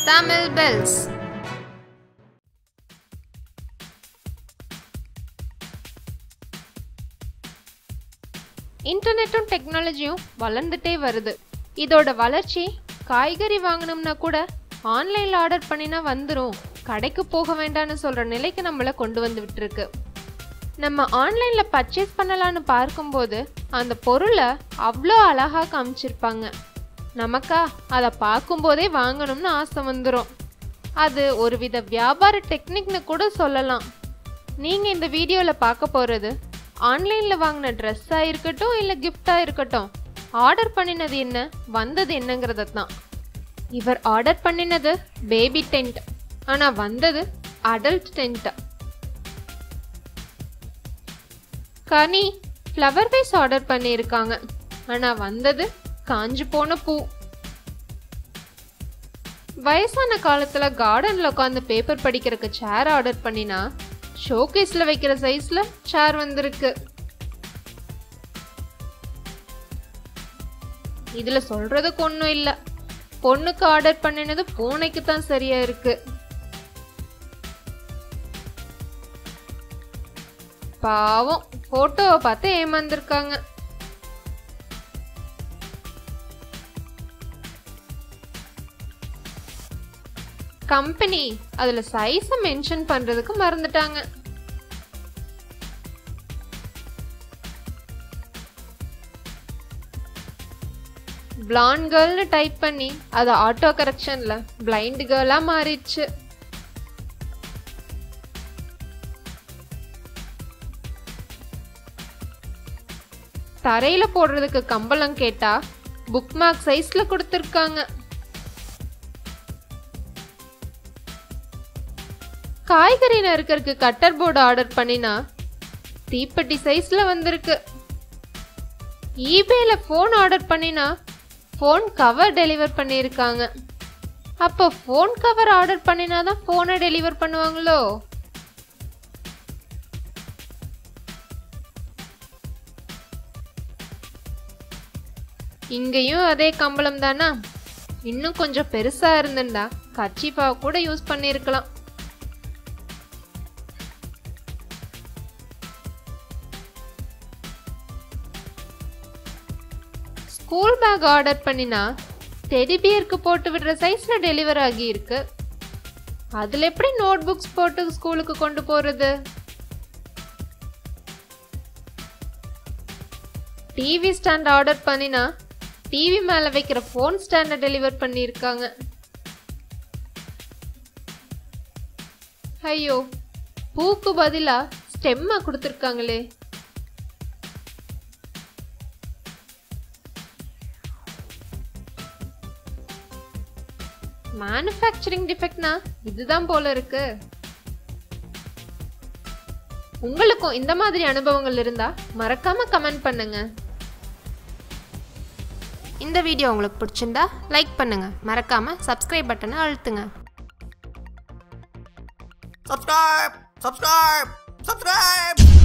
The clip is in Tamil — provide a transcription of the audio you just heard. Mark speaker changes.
Speaker 1: Tamil Bells. இன்டர்நெட்டும் டெக்னாலஜியும் வளர்ந்துட்டே வருது இதோட வளர்ச்சி காய்கறி வாங்கணும்னா கூட ஆன்லைனில் ஆர்டர் பண்ணினா வந்துடும் கடைக்கு போக வேண்டாம்னு சொல்கிற நிலைக்கு நம்மளை கொண்டு வந்து விட்டுருக்கு நம்ம ஆன்லைனில் பர்ச்சேஸ் பண்ணலான்னு பார்க்கும்போது அந்த பொருளை அவ்வளோ அழகாக காமிச்சிருப்பாங்க நமக்கா அதை பார்க்கும்போதே வாங்கணும்னு ஆசை வந்துடும் அது ஒரு வித வியாபார டெக்னிக்னு கூட சொல்லலாம் நீங்கள் இந்த வீடியோவில் பார்க்க போகிறது ஆன்லைனில் வாங்கின ட்ரெஸ்ஸாக இருக்கட்டும் இல்லை கிஃப்டாக இருக்கட்டும் ஆர்டர் பண்ணினது என்ன வந்தது என்னங்கிறத தான் இவர் ஆர்டர் பண்ணினது பேபி டென்ட் ஆனால் வந்தது அடல்ட் டென்ட் கனி ஃப்ளவர் வேஸ் ஆர்டர் பண்ணியிருக்காங்க ஆனால் வந்தது காஞ்சு போன பூ வயசான காலத்துல கார்டன்ல உட்காந்து பேப்பர் படிக்கிறதுக்கு சேர் ஆர்டர் பண்ணினா ஷோகேஸ்ல வைக்கிற சைஸ்ல சேர் வந்திருக்கு இதுல சொல்றதுக்கு ஒன்றும் இல்ல பொண்ணுக்கு ஆர்டர் பண்ணினது பூனைக்கு தான் சரியா இருக்கு பாவம் போட்டோவை பார்த்து ஏமாந்துருக்காங்க கம்பெனி அதுல சைஸை மென்ஷன் பண்றதுக்கு மறந்துட்டாங்க பிளாண்ட் கேர்ள்னு டைப் பண்ணி அது ஆட்டோ கரெக்ஷன்ல பிளைண்ட் கேர்லா மாறிடுச்சு தரையில போடுறதுக்கு கம்பளம் கேட்டா புக் மார்க் சைஸ்ல கொடுத்துருக்காங்க காய்கறி நறுக்கறதுக்கு கட்டர் போர்டு ஆர்டர் பண்ணினா தீப்பெட்டி சைஸ்ல வந்திருக்கு ஈபேல ஃபோன் ஆர்டர் பண்ணினா ஃபோன் கவர் டெலிவர் பண்ணியிருக்காங்க அப்போ ஃபோன் கவர் ஆர்டர் பண்ணினா தான் ஃபோனை டெலிவர் பண்ணுவாங்களோ இங்கேயும் அதே கம்பளம் தானா இன்னும் கொஞ்சம் பெருசா இருந்திருந்தா கச்சிஃபா கூட யூஸ் பண்ணியிருக்கலாம் ஸ்கூல் பேக் ஆர்டர் பண்ணினா டெடி பியருக்கு போட்டு விடுற சைஸ்ல டெலிவர் ஆகி இருக்கு அதுல எப்படி நோட் புக்ஸ் போட்டு ஸ்கூலுக்கு கொண்டு போறது டிவி ஸ்டாண்ட் ஆர்டர் பண்ணினா டிவி மேல வைக்கிற ஃபோன் ஸ்டாண்டை டெலிவர் பண்ணியிருக்காங்க ஐயோ பூக்கு பதிலா ஸ்டெம்மா கொடுத்துருக்காங்களே மேனுஃபேக்சரிங் டிஃபெக்ட்னா இதுதான் போல இருக்கு உங்களுக்கும் இந்த மாதிரி அனுபவங்கள் இருந்தா மறக்காம கமெண்ட் பண்ணுங்க இந்த வீடியோ உங்களுக்கு பிடிச்சிருந்தா லைக் பண்ணுங்க மறக்காம சப்ஸ்கிரைப் பட்டனை அழுத்துங்க
Speaker 2: Subscribe! Subscribe! Subscribe!